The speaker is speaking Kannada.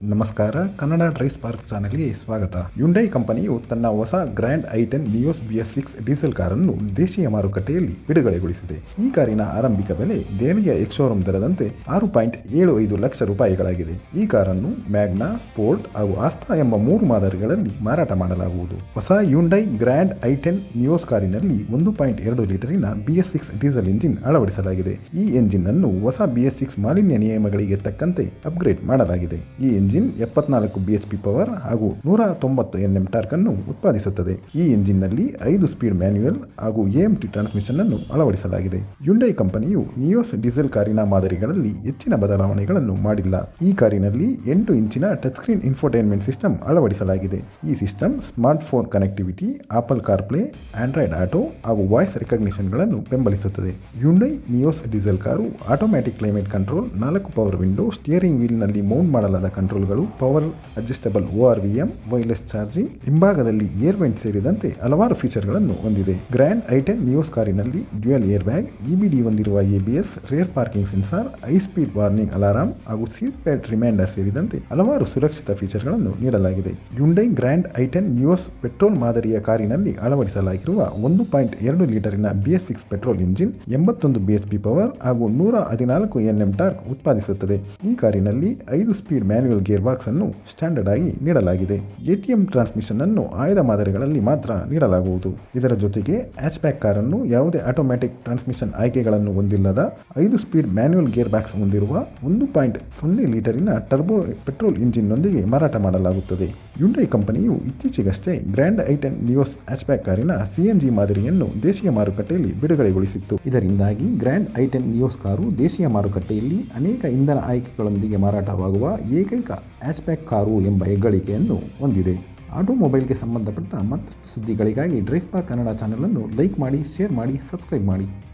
ನಮಸ್ಕಾರ ಕನ್ನಡ ಡ್ರೈವ್ ಸ್ಪಾರ್ಕ್ ಚಾನೆಲ್ಗೆ ಸ್ವಾಗತ ಯುಂಡೈ ಕಂಪನಿಯು ತನ್ನ ಹೊಸ grand i ten Nios B S six diesel ಕಾರನ್ನು ದೇಶೀಯ ಮಾರುಕಟ್ಟೆಯಲ್ಲಿ ಬಿಡುಗಡೆಗೊಳಿಸಿದೆ ಈ ಕಾರಿನ ಆರಂಭಿಕ ಬೆಲೆ ದೆಹಲಿಯ ಎಕ್ಸೋರೂಮ್ ದರದಂತೆ ಆರು ಪಾಯಿಂಟ್ ಏಳು ಐದು ಲಕ್ಷ ರೂಪಾಯಿಗಳಾಗಿದೆ ಈ ಕಾರನ್ನು ಮ್ಯಾಗ್ನಾ ಸ್ಪೋರ್ಟ್ ಹಾಗೂ ಆಸ್ತಾ ಎಂಬ ಮೂರು ಮಾದರಿಗಳಲ್ಲಿ ಮಾರಾಟ ಮಾಡಲಾಗುವುದು ಹೊಸ ಯುಂಡೈ ಗ್ರ್ಯಾಂಡ್ ಐಟೆನ್ ನಿಯೋಸ್ ಕಾರಿನಲ್ಲಿ ಒಂದು ಪಾಯಿಂಟ್ ಎರಡು ಲೀಟರಿನ B S six diesel engine ಅಳವಡಿಸಲಾಗಿದೆ ಈ ಎಂಜಿನ್ ಅನ್ನು ಹೊಸ ಬಿ ಎಸ್ ಸಿಕ್ಸ್ ಮಾಲಿನ್ಯ ನಿಯಮಗಳಿಗೆ ತಕ್ಕಂತೆ ಅಪ್ಗ್ರೇಡ್ ಮಾಡಲಾಗಿದೆ ಈ ಎಂಜಿನ್ ಎಪ್ಪತ್ನಾಲ್ಕು ಬಿಎಚ್ಪಿ ಪವರ್ ಹಾಗೂ ನೂರ ತೊಂಬತ್ತು ಎನ್ಎಂ ಟಾರ್ಕ್ ಅನ್ನು ಉತ್ಪಾದಿಸುತ್ತದೆ ಈ ಎಂಜಿನ್ನಲ್ಲಿ ಐದು ಸ್ಪೀಡ್ ಮ್ಯಾನ್ಯುಯಲ್ ಹಾಗೂ ಎಎಂಟಿ ಟ್ರಾನ್ಸ್ಮಿಷನ್ ಅನ್ನು ಅಳವಡಿಸಲಾಗಿದೆ ಯುಂಡೈ ಕಂಪನಿಯು ನಿಯೋಸ್ ಡೀಸೆಲ್ ಕಾರಿನ ಮಾದರಿಗಳಲ್ಲಿ ಹೆಚ್ಚಿನ ಬದಲಾವಣೆಗಳನ್ನು ಮಾಡಿಲ್ಲ ಈ ಕಾರಿನಲ್ಲಿ ಎಂಟು ಇಂಚಿನ ಟಚ್ ಸ್ಕ್ರೀನ್ ಇನ್ಫೋಟೈನ್ಮೆಂಟ್ ಸಿಸ್ಟಮ್ ಅಳವಡಿಸಲಾಗಿದೆ ಈ system smart phone connectivity Apple CarPlay Android auto ಹಾಗೂ ವಾಯ್ಸ್ ರೆಕಗ್ನಿಷನ್ಗಳನ್ನು ಬೆಂಬಲಿಸುತ್ತದೆ Hyundai Nios diesel car automatic climate control ನಾಲ್ಕು ಪವರ್ ವಿಂಡೋ ಸ್ಟಿಯರಿಂಗ್ ವೀಲ್ನಲ್ಲಿ ಮೌಂಟ್ ಮಾಡಲಾದ ಕಂಟ್ರೋಲ್ಗಳು power adjustable O R V M wireless charging ಹಿಂಭಾಗದಲ್ಲಿ ಏರ್ ವೆಂಟ್ ಸೇರಿದಂತೆ ಹಲವಾರು ಫೀಚರ್ಗಳನ್ನು ಹೊಂದಿದೆ ಗ್ರ್ಯಾಂಡ್ ಐಟೆನ್ ನಿಯೋಸ್ ಕಾರಿನಲ್ಲಿ ಡ್ಯುಯಲ್ ಏರ್ ಬ್ಯಾಗ್ ಇಬಿಡಿ ಹೊಂದಿರುವ ABS rear parking sensor high speed warning alarm ಹಾಗೂ ಸೀಟ್ ಬ್ಯಾಟ್ ರಿಮೈಂಡರ್ ಸೇರಿದಂತೆ ಹಲವಾರು ಸುರಕ್ಷಿತ ಫೀಚರ್ಗಳನ್ನು ನೀಡಲಾಗಿದೆ Hyundai grand i ten Nios petrol ಮಾದರಿಯ ಕಾರಿನಲ್ಲಿ ಅಳವಡಿಸಲಾಗಿರುವ ಒಂದು ಪಾಯಿಂಟ್ ಎರಡು ಲೀಟರಿನ ಬಿಎಸ್ ಸಿಕ್ಸ್ ಪೆಟ್ರೋಲ್ ಇಂಜಿನ್ ಎಂಬತ್ತೊಂದು ಬಿಎಚ್ಪಿ ಪವರ್ ಹಾಗೂ ನೂರ ಹದಿನಾಲ್ಕು ಎನ್ಎಂ ಟಾರ್ಕ್ ಉತ್ಪಾದಿಸುತ್ತದೆ ಈ ಕಾರಿನಲ್ಲಿ ಐದು ಸ್ಪೀಡ್ ಮ್ಯಾನ್ಯುಯಲ್ ಗೇರ್ ಬಾಕ್ಸ್ ಅನ್ನು ಸ್ಟ್ಯಾಂಡರ್ಡ್ ಆಗಿ ನೀಡಲಾಗಿದೆ ಎಟಿಎಂ ಟ್ರಾನ್ಸ್ಮಿಷನ್ ಅನ್ನು ಆಯ್ದ ಮಾದರಿಗಳಲ್ಲಿ ಮಾತ್ರ ನೀಡಲಾಗುವುದು ಇದರ ಜೊತೆಗೆ ಹ್ಯಾಚ್ಬ್ಯಾಕ್ ಕಾರನ್ನು ಯಾವುದೇ ಆಟೋಮ್ಯಾಟಿಕ್ ಟ್ರಾನ್ಸ್ಮಿಷನ್ ಆಯ್ಕೆಗಳನ್ನು ಹೊಂದಿಲ್ಲದ ಐದು ಸ್ಪೀಡ್ ಮ್ಯಾನ್ಯುಯಲ್ ಗೇರ್ ಬಾಕ್ಸ್ ಹೊಂದಿರುವ ಒಂದು ಪಾಯಿಂಟ್ ಸೊನ್ನೆ ಲೀಟರಿನ ಟರ್ಬೋ ಪೆಟ್ರೋಲ್ ಇಂಜಿನ್ನೊಂದಿಗೆ ಮಾರಾಟ ಮಾಡಲಾಗುತ್ತದೆ ಯುಂಡೈ ಕಂಪನಿಯು ಇತ್ತೀಚೆಗಷ್ಟೇ ಗ್ರ್ಯಾಂಡ್ ಐಟೆನ್ ನಿಯೋಸ್ ಹ್ಯಾಚ್ಬ್ಯಾಕ್ ಕಾರಿನ ಸಿಎನ್ಜಿ ಮಾದರಿಯನ್ನು ದೇಶೀಯ ಮಾರುಕಟ್ಟೆಯಲ್ಲಿ ಬಿಡುಗಡೆಗೊಳಿಸಿತ್ತು ಇದರಿಂದಾಗಿ ಗ್ರ್ಯಾಂಡ್ ಐಟೆನ್ ನಿಯೋಸ್ ಕಾರು ದೇಶೀಯ ಮಾರುಕಟ್ಟೆಯಲ್ಲಿ ಅನೇಕ ಇಂಧನ ಆಯ್ಕೆಗಳೊಂದಿಗೆ ಮಾರಾಟವಾಗುವ ಏಕೈಕ ಹ್ಯಾಚ್ಬ್ಯಾಕ್ ಕಾರು ಎಂಬ ಹೆಗ್ಗಳಿಕೆಯನ್ನು ಹೊಂದಿದೆ ಆಟೋಮೊಬೈಲ್ಗೆ ಸಂಬಂಧಪಟ್ಟ ಮತ್ತಷ್ಟು ಸುದ್ದಿಗಳಿಗಾಗಿ ಡ್ರೈಸ್ಪಾರ್ ಕನ್ನಡ ಚಾನಲನ್ನು ಲೈಕ್ ಮಾಡಿ ಶೇರ್ ಮಾಡಿ ಸಬ್ಸ್ಕ್ರೈಬ್ ಮಾಡಿ